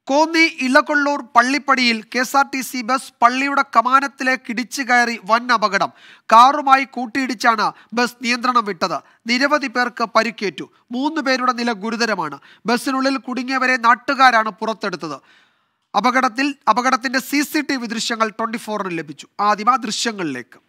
കോന്നി ഇളകൊള്ളൂർ പള്ളിപ്പടിയിൽ K S R T C bus പള്ളിയുടെ കമാനത്തിലേക്ക് ഇടിച്ചു കയറി വൻ അപകടം കാറുമായി കൂട്ടിയിടിച്ചാണ് ബസ് നിയന്ത്രണം വിട്ടത് നിരവധി പേർക്ക് പരിക്കേറ്റു മൂന്ന് പേരുടെ നില ഗുരുതരമാണ് ബസ്സിനുള്ളിൽ കുടുങ്ങിയവരെ നാട്ടുകാരാണ് പുറത്തെടുത്തത് അപകടത്തിൽ അപകടത്തിന്റെ സി സി ടി വി ദൃശ്യങ്ങൾ ട്വന്റി ഫോറിന് ലഭിച്ചു ആദ്യം ആ ദൃശ്യങ്ങളിലേക്ക്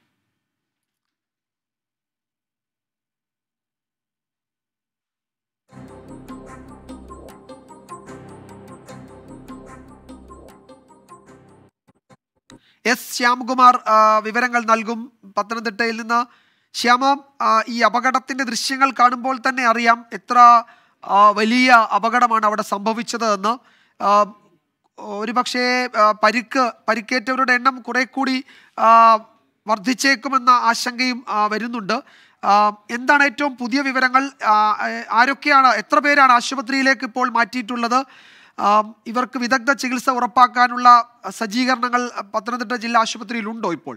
എസ് ശ്യാംകുമാർ ആ, വിവരങ്ങൾ നൽകും പത്തനംതിട്ടയിൽ നിന്ന് ശ്യാമ ആ, ഈ അപകടത്തിന്റെ ദൃശ്യങ്ങൾ കാണുമ്പോൾ തന്നെ അറിയാം എത്ര ആ, വലിയ അപകടമാണ് അവിടെ സംഭവിച്ചത് എന്ന് ആ, ഒരുപക്ഷേ ആ, പരിക്ക് പരിക്കേറ്റവരുടെ എണ്ണം കുറെ കൂടി ആ, വർദ്ധിച്ചേക്കുമെന്ന ആശങ്കയും ആ, വരുന്നുണ്ട് ആ, എന്താണ് ഏറ്റവും പുതിയ വിവരങ്ങൾ ആ, ആരൊക്കെയാണ് എത്ര പേരാണ് ആശുപത്രിയിലേക്ക് ഇപ്പോൾ മാറ്റിയിട്ടുള്ളത് ആം, ഇവർക്ക് വിദഗ്ധ ചികിത്സ ഉറപ്പാക്കാനുള്ള സജ്ജീകരണങ്ങൾ പത്തനംതിട്ട ജില്ലാ ആശുപത്രിയിൽ ഉണ്ടോ ഇപ്പോൾ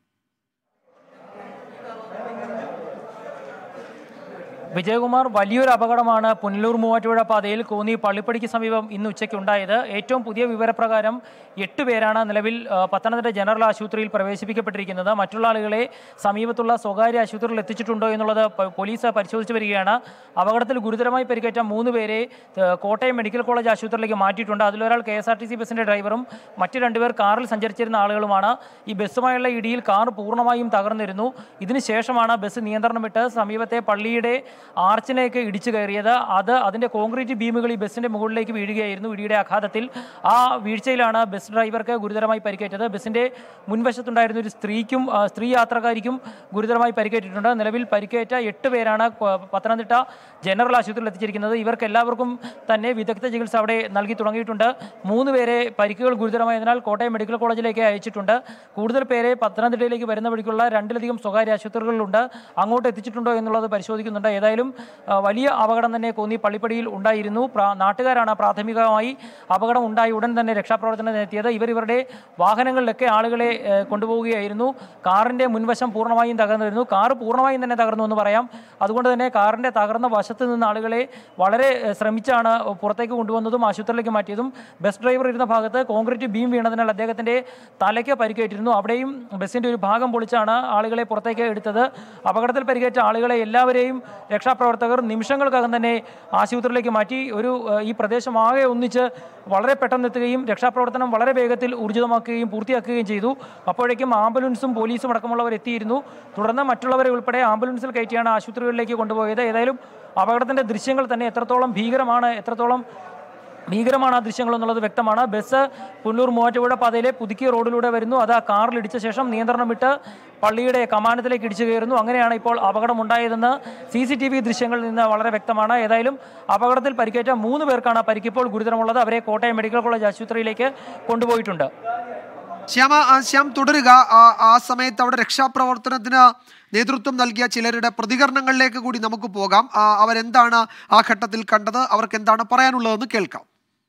വിജയകുമാർ വലിയൊരു അപകടമാണ് പുനലൂർ മൂവാറ്റുപുഴ പാതയിൽ കോന്നി പള്ളിപ്പടിക്ക് സമീപം ഇന്ന് ഉച്ചയ്ക്ക് ഉണ്ടായത് ഏറ്റവും പുതിയ വിവരപ്രകാരം എട്ട് പേരാണ് നിലവിൽ ആ, പത്തനംതിട്ട ജനറൽ ആശുപത്രിയിൽ പ്രവേശിപ്പിക്കപ്പെട്ടിരിക്കുന്നത് മറ്റുള്ള ആളുകളെ സമീപത്തുള്ള സ്വകാര്യ ആശുപത്രിയിൽ എത്തിച്ചിട്ടുണ്ടോ എന്നുള്ളത് പ- പോലീസ് പരിശോധിച്ച് വരികയാണ് അപകടത്തിൽ ഗുരുതരമായി പരിക്കേറ്റ മൂന്ന് പേരെ ആ, കോട്ടയം മെഡിക്കൽ കോളേജ് ആശുപത്രിയിലേക്ക് മാറ്റിയിട്ടുണ്ട് അതിലൊരാൾ K S R T C ബസിൻ്റെ ഡ്രൈവറും മറ്റു രണ്ടുപേർ കാറിൽ സഞ്ചരിച്ചിരുന്ന ആളുകളുമാണ് ഈ ബസ്സുമായുള്ള ഇടിയിൽ കാർ പൂർണ്ണമായും തകർന്നിരുന്നു ഇതിനുശേഷമാണ് ബസ് നിയന്ത്രണം വിട്ട് സമീപത്തെ പള്ളിയുടെ ആർച്ചിലേക്ക് ഇടിച്ചു കയറിയത് അത് അതിൻ്റെ കോൺക്രീറ്റ് ബീമുകൾ ഈ ബസ്സിൻ്റെ മുകളിലേക്ക് വീഴുകയായിരുന്നു ഇടിയുടെ ആഘാതത്തിൽ ആ വീഴ്ചയിലാണ് ബസ് ഡ്രൈവർക്ക് ഗുരുതരമായി പരിക്കേറ്റത് ബസ്സിൻ്റെ മുൻവശത്തുണ്ടായിരുന്ന ഒരു സ്ത്രീക്കും ആ, സ്ത്രീ യാത്രക്കാരിക്കും ഗുരുതരമായി പരിക്കേറ്റിട്ടുണ്ട് നിലവിൽ പരിക്കേറ്റ എട്ട് പേരാണ് കൊ- പത്തനംതിട്ട ജനറൽ ആശുപത്രിയിൽ എത്തിച്ചിരിക്കുന്നത് ഇവർക്ക് എല്ലാവർക്കും തന്നെ വിദഗ്ധ ചികിത്സ അവിടെ നൽകി തുടങ്ങിയിട്ടുണ്ട് മൂന്ന് പേരെ പരിക്കുകൾ ഗുരുതരമായതിനാൽ കോട്ടയം മെഡിക്കൽ കോളേജിലേക്ക് അയച്ചിട്ടുണ്ട് കൂടുതൽ പേരെ പത്തനംതിട്ടയിലേക്ക് വരുന്ന വഴിക്കുള്ള രണ്ടിലധികം സ്വകാര്യ ആശുപത്രികളിലുണ്ട് അങ്ങോട്ട് എത്തിച്ചിട്ടുണ്ടോ എന്നുള്ളത് പരിശോധിക്കുന്നുണ്ട് ഏതായാലും ആ, വലിയ അപകടം തന്നെ കോന്നി പള്ളിപ്പടിയിൽ ഉണ്ടായിരുന്നു പ്രാ- നാട്ടുകാരാണ് പ്രാഥമികമായി അപകടം ഉണ്ടായി ഉടൻ തന്നെ രക്ഷാപ്രവർത്തനം എത്തിയത് ഇവർ ഇവരുടെ വാഹനങ്ങളിലൊക്കെ ആളുകളെ ഏ, കൊണ്ടുപോവുകയായിരുന്നു കാറിൻ്റെ മുൻവശം പൂർണ്ണമായും തകർന്നിരുന്നു കാറ് പൂർണ്ണമായും തന്നെ തകർന്നു എന്ന് പറയാം അതുകൊണ്ട് തന്നെ കാറിൻ്റെ തകർന്ന വശത്ത് നിന്ന് ആളുകളെ വളരെ ഏ, ശ്രമിച്ചാണ് പുറത്തേക്ക് കൊണ്ടുവന്നതും ആശുപത്രിയിലേക്ക് മാറ്റിയതും ബസ് ഡ്രൈവർ ഇരുന്ന ഭാഗത്ത് കോൺക്രീറ്റ് ബീം വീണതിനാൽ അദ്ദേഹത്തിൻ്റെ തലയ്ക്ക് പരിക്കേറ്റിരുന്നു അവിടെയും ബസ്സിൻ്റെ ഒരു ഭാഗം പൊളിച്ചാണ് ആളുകളെ പുറത്തേക്ക് എടുത്തത് അപകടത്തിൽ പരിക്കേറ്റ ആളുകളെ എല്ലാവരെയും രക്ഷാപ്രവർത്തകർ നിമിഷങ്ങൾക്കകം തന്നെ ആശുപത്രിയിലേക്ക് മാറ്റി ഒരു ഏഹ്, ഈ പ്രദേശമാകെ ഒന്നിച്ച് വളരെ പെട്ടെന്ന് എത്തുകയും രക്ഷാപ്രവർത്തനം വളരെ വേഗത്തിൽ ഊർജിതമാക്കുകയും പൂർത്തിയാക്കുകയും ചെയ്തു അപ്പോഴേക്കും ആംബുലൻസും പോലീസും അടക്കമുള്ളവർ എത്തിയിരുന്നു തുടർന്ന് മറ്റുള്ളവരെ ഉൾപ്പെടെ ആംബുലൻസിൽ കയറ്റിയാണ് ആശുപത്രികളിലേക്ക് കൊണ്ടുപോയത് ഏതായാലും അപകടത്തിൻ്റെ ദൃശ്യങ്ങൾ തന്നെ എത്രത്തോളം ഭീകരമാണ് എത്രത്തോളം ഭീകരമാണ് ആ ദൃശ്യങ്ങൾ എന്നുള്ളത് വ്യക്തമാണ് ബസ് പുല്ലൂർ മൂവാറ്റുപുഴ പാതയിലെ പുതുക്കിയ റോഡിലൂടെ വരുന്നു അത് ആ കാറിൽ ഇടിച്ച ശേഷം നിയന്ത്രണം വിട്ട് പള്ളിയുടെ കമാനത്തിലേക്ക് ഇടിച്ചു കയറുന്നു അങ്ങനെയാണ് ഇപ്പോൾ അപകടമുണ്ടായതെന്ന് സി സി ടി വി ദൃശ്യങ്ങളിൽ നിന്ന് വളരെ വ്യക്തമാണ് ഏതായാലും അപകടത്തിൽ പരിക്കേറ്റ മൂന്ന് പേർക്കാണ് പരിക്കിപ്പോൾ ഗുരുതരമുള്ളത് അവരെ കോട്ടയം മെഡിക്കൽ കോളേജ് ആശുപത്രിയിലേക്ക് കൊണ്ടുപോയിട്ടുണ്ട് ശ്യാമ ആ, ശ്യാം തുടരുക ആ, ആ സമയത്ത് അവിടെ രക്ഷാപ്രവർത്തനത്തിന് നേതൃത്വം നൽകിയ ചിലരുടെ പ്രതികരണങ്ങളിലേക്ക് കൂടി നമുക്ക് പോകാം ആ, അവരെന്താണ് ആ ഘട്ടത്തിൽ കണ്ടത് അവർക്ക് എന്താണ് പറയാനുള്ളതെന്ന് കേൾക്കാം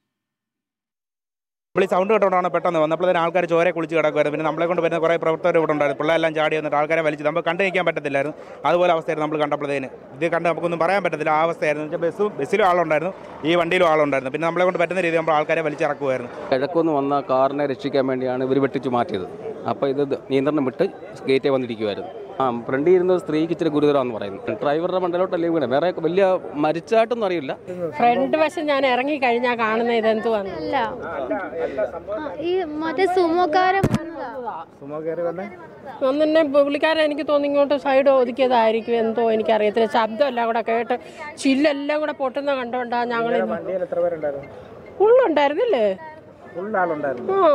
നമ്മൾ ഈ സൗണ്ട് കേട്ടോണ്ടാണ് പെട്ടെന്ന് വന്നപ്പോഴത്തേന് ആൾക്കാർ ചോരെ കുളിച്ച് കിടക്കുമായിരുന്നു പിന്നെ നമ്മളെ കൊണ്ട് വരുന്ന കുറേ പ്രവർത്തകർ ഇവിടെ ഉണ്ടായിരുന്നു പിള്ളേരെല്ലാം ചാടി വന്നിട്ട് ആൾക്കാരെ വലിച്ച് നമുക്ക് കണ്ടു നിൽക്കാൻ പറ്റത്തില്ലായിരുന്നു അതുപോലെ അവസ്ഥയായിരുന്നു നമ്മൾ കണ്ടപ്പോഴത്തേന് ഇത് കണ്ട് നമുക്കൊന്നും പറയാൻ പറ്റത്തില്ല ആ അവസ്ഥയായിരുന്നു എന്ന് വെച്ചാൽ ബസ്സും ബസ്സിലും ആളുണ്ടായിരുന്നു ഈ വണ്ടിയിലും ആളുണ്ടായിരുന്നു പിന്നെ നമ്മളെ കൊണ്ട് പറ്റുന്ന രീതിയിൽ നമ്മൾ ആൾക്കാരെ വലിച്ചിറക്കുമായിരുന്നു കിഴക്കുനിന്ന് വന്ന കാറിനെ രക്ഷിക്കാൻ വേണ്ടിയാണ് ഇവർ വെട്ടിച്ച് മാറ്റിയത് അപ്പോൾ ഇത് നിയന്ത്രണം വിട്ട് ഗേറ്റേ വന്നിരിക്കുമായിരുന്നു ആ ഫ്രണ്ടിൽ ഇരുന്ന സ്ത്രീക്ക് ഇച്ചിരി ഗുരുതരമാണെന്ന് പറയുന്നു ഡ്രൈവറുടെ മണ്ടലോട്ടല്ലേ വീണേ വേറെ വലിയ മരിച്ചായിട്ടൊന്നും അറിയില്ല ഫ്രണ്ട് വശം ഞാൻ ഇറങ്ങി കഴിഞ്ഞാൽ കാണുന്ന ഇതെന്തുവാന്ന് അല്ല ആ, ഈ മറ്റേ സുമോക്കാരൻ ഒന്നെ പുള്ളിക്കാരൻ എനിക്ക് തോന്നി ഇങ്ങോട്ട് സൈഡ് ഒതുക്കിയതായിരിക്കും എന്തോ എനിക്കറിയത്തില്ല ശബ്ദം എല്ലാം കൂടെ കേട്ട് ചില്ലെല്ലാം കൂടെ പൊട്ടുന്ന കണ്ടോണ്ടാ ഞങ്ങൾ എത്ര പേരുണ്ടായിരുന്നു ഉള്ളുണ്ടായിരുന്നില്ലേ ഫുൾ ആളുണ്ടായിരുന്നു ആ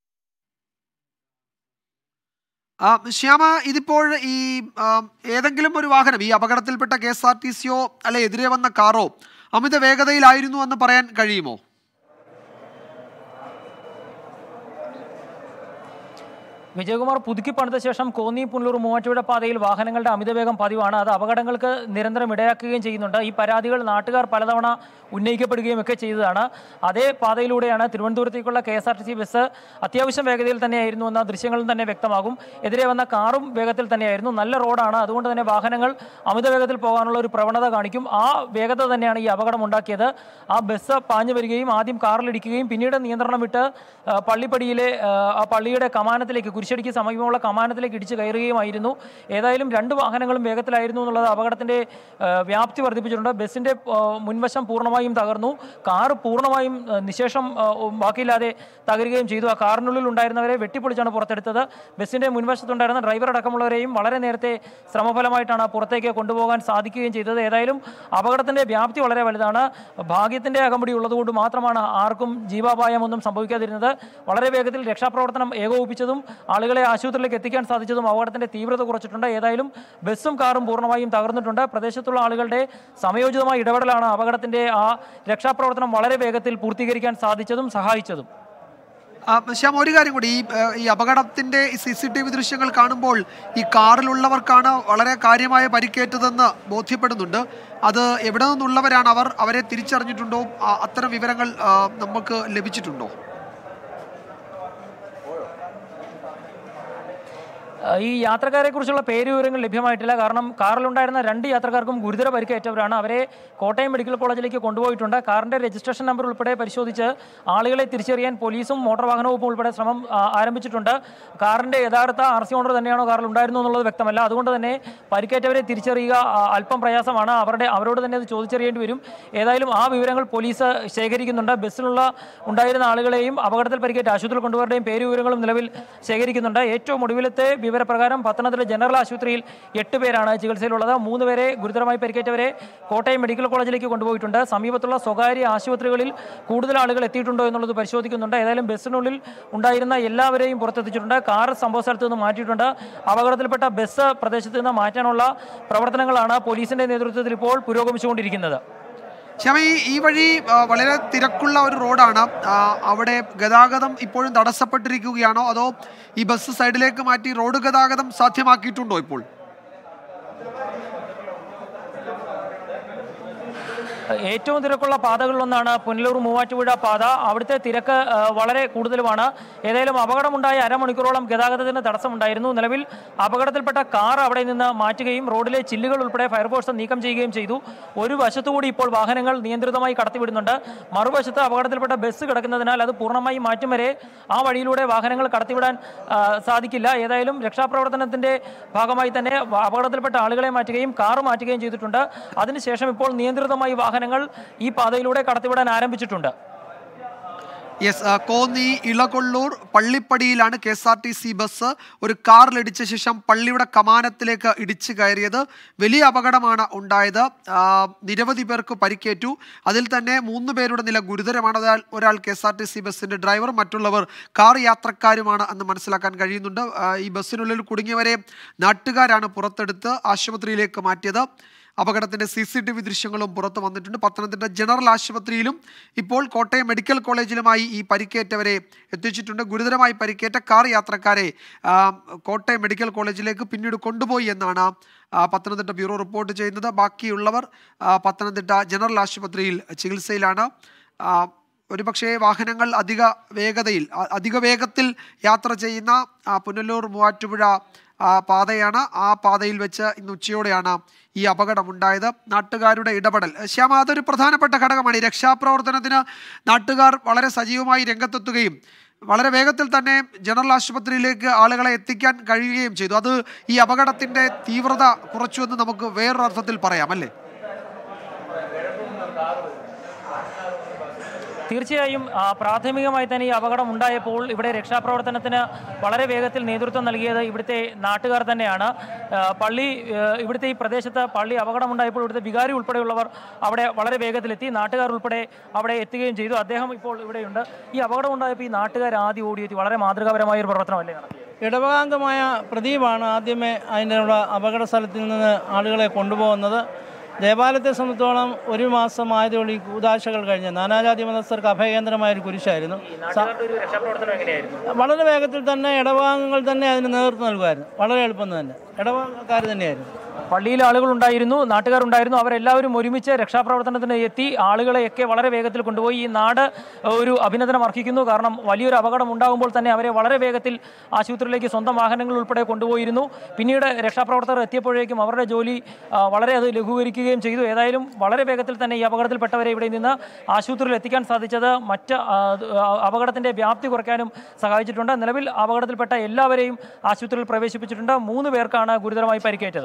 ആ, ശ്യാമ ഇതിപ്പോൾ ഈ ആ, ഏതെങ്കിലും ഒരു വാഹനം ഈ അപകടത്തിൽപ്പെട്ട കെ എസ് ആർ ടി സിയോ അല്ലെ എതിരെ വന്ന കാറോ അമിത വേഗതയിലായിരുന്നു എന്ന് പറയാൻ കഴിയുമോ വിജയകുമാർ പുതുക്കി പണിത ശേഷം കോന്നി പുനലൂർ മൂവാറ്റുപുഴ പാതയിൽ വാഹനങ്ങളുടെ അമിതവേഗം പതിവാണ് അത് അപകടങ്ങൾക്ക് നിരന്തരം ഇടയാക്കുകയും ചെയ്യുന്നുണ്ട് ഈ പരാതികൾ നാട്ടുകാർ പലതവണ ഉന്നയിക്കപ്പെടുകയും ഒക്കെ ചെയ്തതാണ് അതേ പാതയിലൂടെയാണ് തിരുവനന്തപുരത്തേക്കുള്ള K S R T C bus അത്യാവശ്യം വേഗതയിൽ തന്നെയായിരുന്നു എന്ന ദൃശ്യങ്ങളിൽ തന്നെ വ്യക്തമാകും എതിരെ വന്ന കാറും വേഗത്തിൽ തന്നെയായിരുന്നു നല്ല റോഡാണ് അതുകൊണ്ട് തന്നെ വാഹനങ്ങൾ അമിത വേഗത്തിൽ പോകാനുള്ള ഒരു പ്രവണത കാണിക്കും ആ വേഗത തന്നെയാണ് ഈ അപകടം ഉണ്ടാക്കിയത് ആ ബസ് പാഞ്ഞു വരികയും ആദ്യം കാറിലിടിക്കുകയും പിന്നീട് നിയന്ത്രണം വിട്ട് ആ, പള്ളിപ്പടിയിലെ ആ, ആ പള്ളിയുടെ കമാനത്തിലേക്ക് കുരിശടിക്ക് സമീപമുള്ള കമാനത്തിലേക്ക് ഇടിച്ച് കയറുകയുമായിരുന്നു ഏതായാലും രണ്ട് വാഹനങ്ങളും വേഗത്തിലായിരുന്നു എന്നുള്ളത് അപകടത്തിന്റെ ആ, വ്യാപ്തി വർദ്ധിപ്പിച്ചിട്ടുണ്ട് ബസ്സിന്റെ ആ, മുൻവശം പൂർണ്ണമായും തകർന്നു കാർ പൂർണ്ണമായും ആ, നിശേഷം ആ, ബാക്കിയില്ലാതെ തകരുകയും ചെയ്തു ആ കാറിനുള്ളിൽ ഉണ്ടായിരുന്നവരെ വെട്ടിപ്പൊളിച്ചാണ് പുറത്തെടുത്തത് ബസ്സിന്റെ മുൻവശത്തുണ്ടായിരുന്ന ഡ്രൈവർ അടക്കമുള്ളവരെയും വളരെ നേരത്തെ ശ്രമഫലമായിട്ടാണ് പുറത്തേക്ക് കൊണ്ടുപോകാൻ സാധിക്കുകയും ചെയ്തത് ഏതായാലും അപകടത്തിന്റെ വ്യാപ്തി വളരെ വലുതാണ് ഭാഗ്യത്തിന്റെ അകമ്പടി ഉള്ളതുകൊണ്ട് മാത്രമാണ് ആർക്കും ജീവാപായമൊന്നും സംഭവിക്കാതിരുന്നത് വളരെ വേഗത്തിൽ രക്ഷാപ്രവർത്തനം ഏകോപിപ്പിച്ചതും ആളുകളെ ആശുപത്രിയിലേക്ക് എത്തിക്കാൻ സാധിച്ചതും അപകടത്തിന്റെ തീവ്രത കുറച്ചിട്ടുണ്ട് ഏതായാലും ബസ്സും കാറും പൂർണ്ണമായും തകർന്നിട്ടുണ്ട് പ്രദേശത്തുള്ള ആളുകളുടെ സമയോചിതമായ ഇടപെടലാണ് അപകടത്തിന്റെ ആ രക്ഷാപ്രവർത്തനം വളരെ വേഗത്തിൽ പൂർത്തീകരിക്കാൻ സാധിച്ചതും സഹായിച്ചതും ആ, ശ്യാം ഒരു കാര്യം കൂടി ഈ ആ, ഈ അപകടത്തിന്റെ സി സി ടി വി ദൃശ്യങ്ങൾ കാണുമ്പോൾ ഈ കാറിലുള്ളവർക്കാണ് വളരെ കാര്യമായ പരിക്കേറ്റതെന്ന് ബോധ്യപ്പെടുന്നുണ്ട് അത് എവിടെ നിന്നുള്ളവരാണ് അവർ അവരെ തിരിച്ചറിഞ്ഞിട്ടുണ്ടോ ആ, അത്തരം വിവരങ്ങൾ ആ, നമുക്ക് ലഭിച്ചിട്ടുണ്ടോ ഈ യാത്രക്കാരെ കുറിച്ചുള്ള പേര് വിവരങ്ങൾ ലഭ്യമായിട്ടില്ല കാരണം കാറിലുണ്ടായിരുന്ന രണ്ട് യാത്രക്കാർക്കും ഗുരുതര പരിക്കേറ്റവരാണ് അവരെ കോട്ടയം മെഡിക്കൽ കോളേജിലേക്ക് കൊണ്ടുപോയിട്ടുണ്ട് കാറിന്റെ രജിസ്ട്രേഷൻ നമ്പർ ഉൾപ്പെടെ പരിശോധിച്ച് ആളുകളെ തിരിച്ചറിയാൻ പോലീസും മോട്ടോർ വാഹന വകുപ്പും ഉൾപ്പെടെ ശ്രമം ആ, ആരംഭിച്ചിട്ടുണ്ട് കാറിന്റെ യഥാർത്ഥ ആർ സി ഓണർ തന്നെയാണോ കാറിൽ ഉണ്ടായിരുന്നു എന്നുള്ളത് വ്യക്തമല്ല അതുകൊണ്ട് തന്നെ പരിക്കേറ്റവരെ തിരിച്ചറിയുക ആ, അല്പം പ്രയാസമാണ് അവരുടെ അവരോട് തന്നെ അത് ചോദിച്ചറിയേണ്ടി വരും ഏതായാലും ആ വിവരങ്ങൾ പോലീസ് ശേഖരിക്കുന്നുണ്ട് ബസ്സിലുള്ള ഉണ്ടായിരുന്ന ആളുകളെയും അപകടത്തിൽ പരിക്കേറ്റ ആശുപത്രിയിൽ കൊണ്ടുവരുടെയും പേര് വിവരങ്ങളും നിലവിൽ ശേഖരിക്കുന്നുണ്ട് ഏറ്റവും ഒടുവിലത്തെ വിവരപ്രകാരം പത്തനംതിട്ട ജനറൽ ആശുപത്രിയിൽ എട്ട് പേരാണ് ചികിത്സയിലുള്ളത് മൂന്ന് പേരെ ഗുരുതരമായി പരിക്കേറ്റവരെ കോട്ടയം മെഡിക്കൽ കോളേജിലേക്ക് കൊണ്ടുപോയിട്ടുണ്ട് സമീപത്തുള്ള സ്വകാര്യ ആശുപത്രികളിൽ കൂടുതൽ ആളുകൾ എത്തിയിട്ടുണ്ടോ എന്നുള്ളത് പരിശോധിക്കുന്നുണ്ട് ഏതായാലും ബസ്സിനുള്ളിൽ ഉണ്ടായിരുന്ന എല്ലാവരെയും പുറത്തെത്തിച്ചിട്ടുണ്ട് കാർ സംഭവ സ്ഥലത്ത് നിന്ന് മാറ്റിയിട്ടുണ്ട് അപകടത്തിൽപ്പെട്ട ബസ് പ്രദേശത്ത് നിന്ന് മാറ്റാനുള്ള പ്രവർത്തനങ്ങളാണ് പോലീസിന്റെ നേതൃത്വത്തിൽ ഇപ്പോൾ പുരോഗമിച്ചുകൊണ്ടിരിക്കുന്നത് ശ്യാമ ഈ ഈ വഴി ആ, വളരെ തിരക്കുള്ള ഒരു റോഡാണ് ആ, അവിടെ ഗതാഗതം ഇപ്പോഴും തടസ്സപ്പെട്ടിരിക്കുകയാണോ അതോ ഈ ബസ് സൈഡിലേക്ക് മാറ്റി റോഡ് ഗതാഗതം സാധ്യമാക്കിയിട്ടുണ്ടോ ഇപ്പോൾ ഏറ്റവും തിരക്കുള്ള പാതകളിലൊന്നാണ് പുനലൂർ മൂവാറ്റുപുഴ പാത അവിടുത്തെ തിരക്ക് ആ, വളരെ കൂടുതലുമാണ് ഏതായാലും അപകടമുണ്ടായ അരമണിക്കൂറോളം ഗതാഗതത്തിന് തടസ്സമുണ്ടായിരുന്നു നിലവിൽ അപകടത്തിൽപ്പെട്ട കാർ അവിടെ നിന്ന് മാറ്റുകയും റോഡിലെ ചില്ലുകൾ ഉൾപ്പെടെ ഫയർഫോഴ്സ് നീക്കം ചെയ്യുകയും ചെയ്തു ഒരു വശത്തുകൂടി ഇപ്പോൾ വാഹനങ്ങൾ നിയന്ത്രിതമായി കടത്തിവിടുന്നുണ്ട് മറുവശത്ത് അപകടത്തിൽപ്പെട്ട ബസ് കിടക്കുന്നതിനാൽ അത് പൂർണ്ണമായി മാറ്റും വരെ ആ വഴിയിലൂടെ വാഹനങ്ങൾ കടത്തിവിടാൻ ആ, സാധിക്കില്ല ഏതായാലും രക്ഷാപ്രവർത്തനത്തിന്റെ ഭാഗമായി തന്നെ വ- അപകടത്തിൽപ്പെട്ട ആളുകളെ മാറ്റുകയും കാർ മാറ്റുകയും ചെയ്തിട്ടുണ്ട് അതിനുശേഷം ഇപ്പോൾ നിയന്ത്രിതമായി വാഹനങ്ങൾ ഈ പാതയിലൂടെ കടത്തിവിടാൻ ആരംഭിച്ചിട്ടുണ്ട് യെസ് ആ, കോന്നി ഇളകൊള്ളൂർ പള്ളിപ്പടിയിലാണ് K S R T C bus ഒരു കാറിലിടിച്ച ശേഷം പള്ളിയുടെ കമാനത്തിലേക്ക് ഇടിച്ചു കയറിയത് വലിയ അപകടമാണ് ഉണ്ടായത് ആ, നിരവധി പേർക്ക് പരിക്കേറ്റു അതിൽ തന്നെ മൂന്ന് പേരുടെ നില ഗുരുതരമാണ് ഒരാൾ ഒരാൾ K S R T C ബസ്സിന്റെ ഡ്രൈവർ മറ്റുള്ളവർ കാർ യാത്രക്കാരുമാണ് എന്ന് മനസ്സിലാക്കാൻ കഴിയുന്നുണ്ട് ആ, ഈ ബസ്സിനുള്ളിൽ കുടുങ്ങിയവരെ നാട്ടുകാരാണ് പുറത്തെടുത്ത് ആശുപത്രിയിലേക്ക് മാറ്റിയത് അപകടത്തിന്റെ സി സി ടി വി ദൃശ്യങ്ങളും പുറത്തു വന്നിട്ടുണ്ട് പത്തനംതിട്ട ജനറൽ ആശുപത്രിയിലും ഇപ്പോൾ കോട്ടയം മെഡിക്കൽ കോളേജിലുമായി ഈ പരിക്കേറ്റവരെ എത്തിച്ചിട്ടുണ്ട് ഗുരുതരമായി പരിക്കേറ്റ കാർ യാത്രക്കാരെ ആ, കോട്ടയം മെഡിക്കൽ കോളേജിലേക്ക് പിന്നീട് കൊണ്ടുപോയി എന്നാണ് ആ, പത്തനംതിട്ട ബ്യൂറോ റിപ്പോർട്ട് ചെയ്യുന്നത് ബാക്കിയുള്ളവർ ആ, പത്തനംതിട്ട ജനറൽ ആശുപത്രിയിൽ ചികിത്സയിലാണ് ആ, ഒരുപക്ഷേ വാഹനങ്ങൾ അധിക വേഗതയിൽ അ- അധിക വേഗത്തിൽ യാത്ര ചെയ്യുന്ന ആ, പുനലൂർ മൂവാറ്റുപുഴ ആ, പാതയാണ് ആ പാതയിൽ വെച്ച് ഇന്ന് ഉച്ചയോടെയാണ് ഈ അപകടമുണ്ടായത് നാട്ടുകാരുടെ ഇടപെടൽ ശ്യാമ അതൊരു പ്രധാനപ്പെട്ട ഘടകമാണ് ഈ രക്ഷാപ്രവർത്തനത്തിന് നാട്ടുകാർ വളരെ സജീവമായി രംഗത്തെത്തുകയും വളരെ വേഗത്തിൽ തന്നെ ജനറൽ ആശുപത്രിയിലേക്ക് ആളുകളെ എത്തിക്കാൻ കഴിയുകയും ചെയ്തു അത് ഈ അപകടത്തിന്റെ തീവ്രത കുറച്ചു എന്ന് നമുക്ക് വേറൊരർത്ഥത്തിൽ പറയാം അല്ലേ തീർച്ചയായും ആ, പ്രാഥമികമായി തന്നെ ഈ അപകടം ഉണ്ടായപ്പോൾ ഇവിടെ രക്ഷാപ്രവർത്തനത്തിന് വളരെ വേഗത്തിൽ നേതൃത്വം നൽകിയത് ഇവിടുത്തെ നാട്ടുകാർ തന്നെയാണ് ആ, പള്ളി ആ, ഇവിടുത്തെ ഈ പ്രദേശത്ത് പള്ളി അപകടമുണ്ടായപ്പോൾ ഇവിടുത്തെ വികാരി ഉൾപ്പെടെയുള്ളവർ അവിടെ വളരെ വേഗത്തിലെത്തി നാട്ടുകാർ ഉൾപ്പെടെ അവിടെ എത്തുകയും ചെയ്തു അദ്ദേഹം ഇപ്പോൾ ഇവിടെയുണ്ട് ഈ അപകടം ഉണ്ടായപ്പോൾ ഈ നാട്ടുകാർ ആദ്യം ഓടിയെത്തി വളരെ മാതൃകാപരമായ ഒരു പ്രവർത്തനമല്ലേ നടത്തിയത് ഇടവകാംഗമായ പ്രദീപാണ് ആദ്യമേ അതിനുള്ള അപകട സ്ഥലത്തിൽ നിന്ന് ആളുകളെ കൊണ്ടുപോകുന്നത് ദേവാലയത്തെ സംബന്ധിച്ചോളം ഒരു മാസം ആയതുകൊണ്ട് ഈ കൂതാശകൾ കഴിഞ്ഞ നാനാജാതി മതസ്ഥർക്ക് അഭയകേന്ദ്രമായ ഒരു കുരിശായിരുന്നു സ- വളരെ വേഗത്തിൽ തന്നെ ഇടവാംഗങ്ങൾ തന്നെ അതിന് നേതൃത്വം നൽകുമായിരുന്നു വളരെ എളുപ്പം തന്നെ ഇടവക്കാർ തന്നെയായിരുന്നു പള്ളിയിൽ ആളുകൾ ഉണ്ടായിരുന്നു നാട്ടുകാരുണ്ടായിരുന്നു അവരെല്ലാവരും ഒരുമിച്ച് രക്ഷാപ്രവർത്തനത്തിന് എത്തി ആളുകളെയൊക്കെ വളരെ വേഗത്തിൽ കൊണ്ടുപോയി ഈ നാട് ഒരു അഭിനന്ദനം അർഹിക്കുന്നു കാരണം വലിയൊരു അപകടം ഉണ്ടാകുമ്പോൾ തന്നെ അവരെ വളരെ വേഗത്തിൽ ആശുപത്രിയിലേക്ക് സ്വന്തം വാഹനങ്ങൾ ഉൾപ്പെടെ കൊണ്ടുപോയിരുന്നു പിന്നീട് രക്ഷാപ്രവർത്തകർ എത്തിയപ്പോഴേക്കും അവരുടെ ജോലി ആ, വളരെ അത് ലഘൂകരിക്കുകയും ചെയ്തു ഏതായാലും വളരെ വേഗത്തിൽ തന്നെ ഈ അപകടത്തിൽപ്പെട്ടവരെ ഇവിടെ നിന്ന് ആശുപത്രിയിൽ എത്തിക്കാൻ സാധിച്ചത് മറ്റ് ആ, ആ, അപകടത്തിന്റെ വ്യാപ്തി കുറയ്ക്കാനും സഹായിച്ചിട്ടുണ്ട് നിലവിൽ അപകടത്തിൽപ്പെട്ട എല്ലാവരെയും ആശുപത്രിയിൽ പ്രവേശിപ്പിച്ചിട്ടുണ്ട് മൂന്ന് പേർക്കാണ് ഗുരുതരമായി പരിക്കേറ്റത്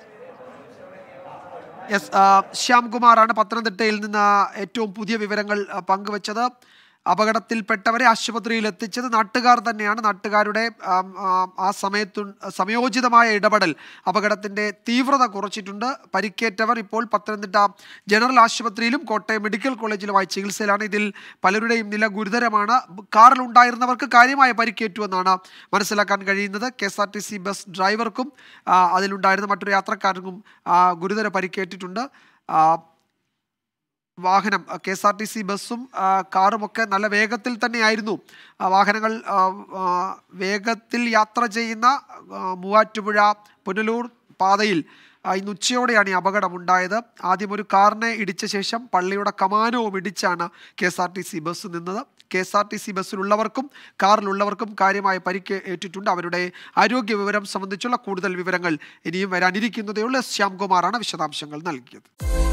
യെസ് ആ, ശ്യാംകുമാറാണ് പത്തനംതിട്ടയിൽ നിന്ന് ഏറ്റവും പുതിയ വിവരങ്ങൾ ആ, പങ്കുവച്ചത് അപകടത്തിൽപ്പെട്ടവരെ ആശുപത്രിയിൽ എത്തിച്ചത് നാട്ടുകാർ തന്നെയാണ് നാട്ടുകാരുടെ ആം, ആം, ആ സമയത്തു സമയോചിതമായ ഇടപെടൽ അപകടത്തിന്റെ തീവ്രത കുറച്ചിട്ടുണ്ട് പരിക്കേറ്റവർ ഇപ്പോൾ പത്തനംതിട്ട ജനറൽ ആശുപത്രിയിലും കോട്ടയം മെഡിക്കൽ കോളേജിലുമായി ചികിത്സയിലാണ് ഇതിൽ പലരുടെയും നില ഗുരുതരമാണ് കാറിൽ ഉണ്ടായിരുന്നവർക്ക് കാര്യമായ പരിക്കേറ്റുവെന്നാണ് മനസ്സിലാക്കാൻ കഴിയുന്നത് K S R T C bus ഡ്രൈവർക്കും ആ, അതിലുണ്ടായിരുന്ന മറ്റൊരു യാത്രക്കാരനും ആ, ഗുരുതര പരിക്കേറ്റിട്ടുണ്ട് ആ, വാഹനം K S R T C ബസ്സും ആ, കാറുമൊക്കെ നല്ല വേഗത്തിൽ തന്നെയായിരുന്നു ആ, വാഹനങ്ങൾ ആ, ആ, വേഗത്തിൽ യാത്ര ചെയ്യുന്ന ആ, മൂവാറ്റുപുഴ പുനലൂർ പാതയിൽ ആ, ഇന്ന് ഉച്ചയോടെയാണ് ഈ അപകടം ഉണ്ടായത് ആദ്യം ഒരു കാറിനെ ഇടിച്ച ശേഷം പള്ളിയുടെ കമാനവും ഇടിച്ചാണ് K S R T C bus നിന്നത് K S R T C ബസ്സിലുള്ളവർക്കും കാറിലുള്ളവർക്കും കാര്യമായ പരിക്ക് ഏറ്റിട്ടുണ്ട് അവരുടെ ആരോഗ്യ വിവരം സംബന്ധിച്ചുള്ള കൂടുതൽ വിവരങ്ങൾ ഇനിയും വരാനിരിക്കുന്നതേ ഉള്ളൂ എസ് ശ്യാംകുമാറാണ് വിശദാംശങ്ങൾ നൽകിയത്